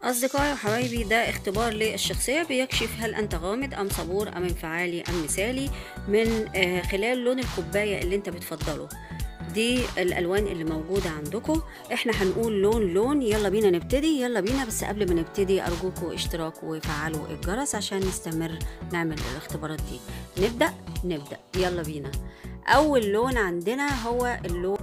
أصدقائي وحبايبي ده اختبار للشخصية بيكشف هل أنت غامض أم صبور أم انفعالي أم مثالي من آه، خلال لون الكوباية اللي أنت بتفضله دي الألوان اللي موجودة عندكم احنا هنقول لون لون يلا بينا نبتدي يلا بينا بس قبل ما نبتدي أرجوكم اشتراك وفعلوا الجرس عشان نستمر نعمل الاختبارات دي نبدأ نبدأ يلا بينا أول لون عندنا هو اللون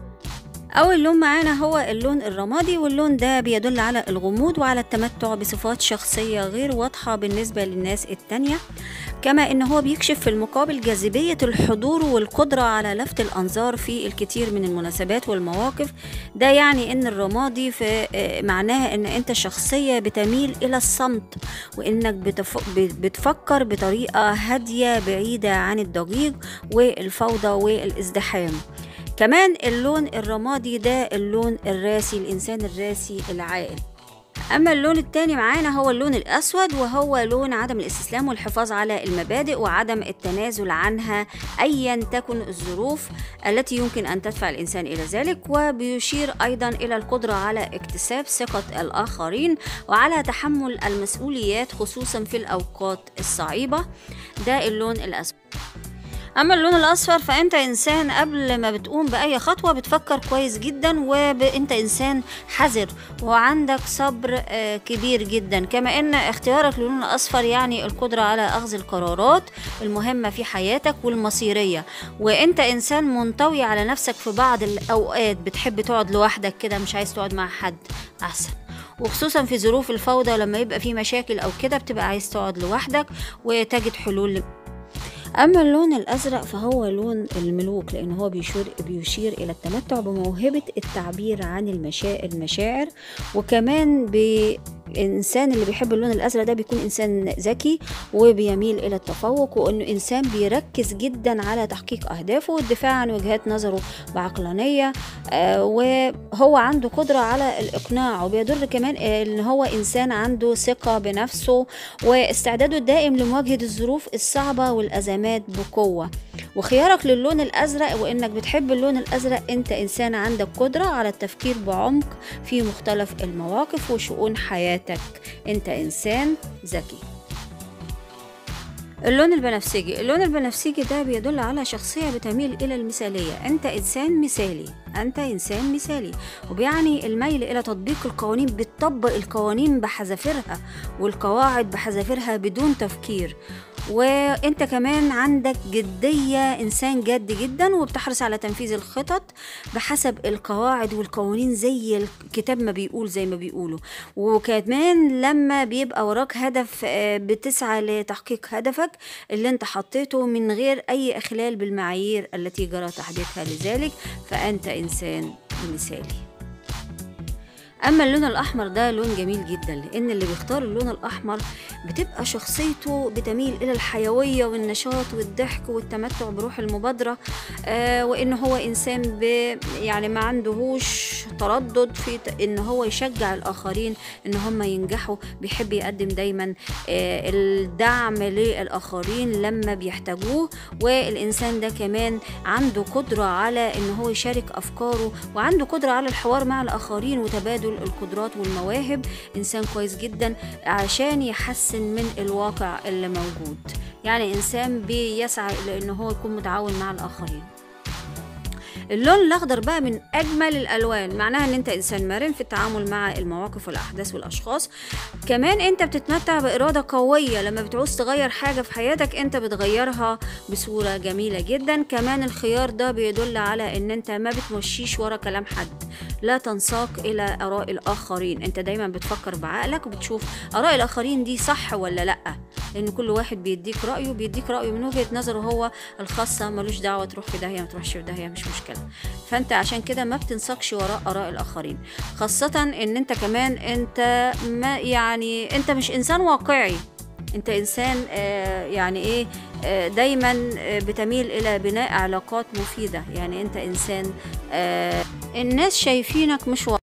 أول لون معانا هو اللون الرمادي واللون ده بيدل على الغموض وعلى التمتع بصفات شخصية غير واضحة بالنسبة للناس التانية كما إن هو بيكشف في المقابل جاذبية الحضور والقدرة على لفت الأنظار في الكثير من المناسبات والمواقف ده يعني إن الرمادي في آه، معناها إن أنت شخصية بتميل إلى الصمت وإنك بتف... بتفكر بطريقة هادية بعيدة عن الضجيج والفوضى والازدحام كمان اللون الرمادي ده اللون الراسي الإنسان الراسي العاقل أما اللون التاني معانا هو اللون الأسود وهو لون عدم الاستسلام والحفاظ على المبادئ وعدم التنازل عنها أيا تكن الظروف التي يمكن أن تدفع الإنسان إلى ذلك وبيشير أيضا إلى القدرة على اكتساب ثقة الآخرين وعلى تحمل المسؤوليات خصوصا في الأوقات الصعيبة ده اللون الأسود اما اللون الاصفر فانت انسان قبل ما بتقوم باي خطوه بتفكر كويس جدا وانت انسان حذر وعندك صبر آه، كبير جدا كما ان اختيارك للون الاصفر يعني القدره على اخذ القرارات المهمه في حياتك والمصيريه وانت انسان منطوي على نفسك في بعض الاوقات بتحب تقعد لوحدك كده مش عايز تقعد مع حد احسن وخصوصا في ظروف الفوضى لما يبقى في مشاكل او كده بتبقى عايز تقعد لوحدك وتجد حلول أما اللون الأزرق فهو لون الملوك لأن هو بيشير, بيشير إلى التمتع بموهبة التعبير عن المشاعر وكمان الانسان اللي بيحب اللون الازرق ده بيكون انسان ذكي وبيميل الى التفوق وانه انسان بيركز جدا على تحقيق اهدافه والدفاع عن وجهات نظره بعقلانيه آه وهو عنده قدره على الاقناع وبيدل كمان ان هو انسان عنده ثقه بنفسه واستعداده الدائم لمواجهه الظروف الصعبه والازمات بقوه وخيارك للون الازرق وانك بتحب اللون الازرق انت انسان عندك قدره على التفكير بعمق في مختلف المواقف وشؤون حياتك انت انسان ذكي اللون البنفسجي اللون البنفسجي ده بيدل على شخصية بتميل إلى المثالية أنت إنسان مثالي أنت إنسان مثالي وبيعني الميل إلى تطبيق القوانين بتطبق القوانين بحذافيرها والقواعد بحذافيرها بدون تفكير وانت كمان عندك جدية انسان جد جدا وبتحرص على تنفيذ الخطط بحسب القواعد والقوانين زي الكتاب ما بيقول زي ما بيقولوا وكمان لما بيبقى وراك هدف آه، بتسعى لتحقيق هدفك اللي انت حطيته من غير اي اخلال بالمعايير التي جرى تحديدها لذلك فانت انسان مثالي اما اللون الاحمر ده لون جميل جدا لان اللي بيختار اللون الاحمر بتبقى شخصيته بتميل الى الحيويه والنشاط والضحك والتمتع بروح المبادره آه وان هو انسان ب يعني ما عندهوش تردد في ان هو يشجع الاخرين ان هم ينجحوا بيحب يقدم دايما آه الدعم للاخرين لما بيحتاجوه والانسان ده كمان عنده قدره على ان هو يشارك افكاره وعنده قدره على الحوار مع الاخرين وتبادل القدرات والمواهب إنسان كويس جدا عشان يحسن من الواقع اللي موجود يعني إنسان بيسعى لأنه هو يكون متعاون مع الآخرين اللون الاخضر بقى من اجمل الالوان معناها ان انت انسان مرن في التعامل مع المواقف والاحداث والاشخاص كمان انت بتتمتع باراده قويه لما بتعوز تغير حاجه في حياتك انت بتغيرها بصوره جميله جدا كمان الخيار ده بيدل على ان انت ما بتمشيش ورا كلام حد لا تنساق الى اراء الاخرين انت دايما بتفكر بعقلك وبتشوف اراء الاخرين دي صح ولا لا لان كل واحد بيديك رايه بيديك رايه من وجهه نظره هو الخاصه ملوش دعوه تروح في داهيه ما تروحش في داهيه مش مشكله فانت عشان كده ما بتنساقش وراء اراء الاخرين خاصه ان انت كمان انت ما يعني انت مش انسان واقعي انت انسان آه يعني ايه آه دايما آه بتميل الى بناء علاقات مفيده يعني انت انسان آه الناس شايفينك مش واقعي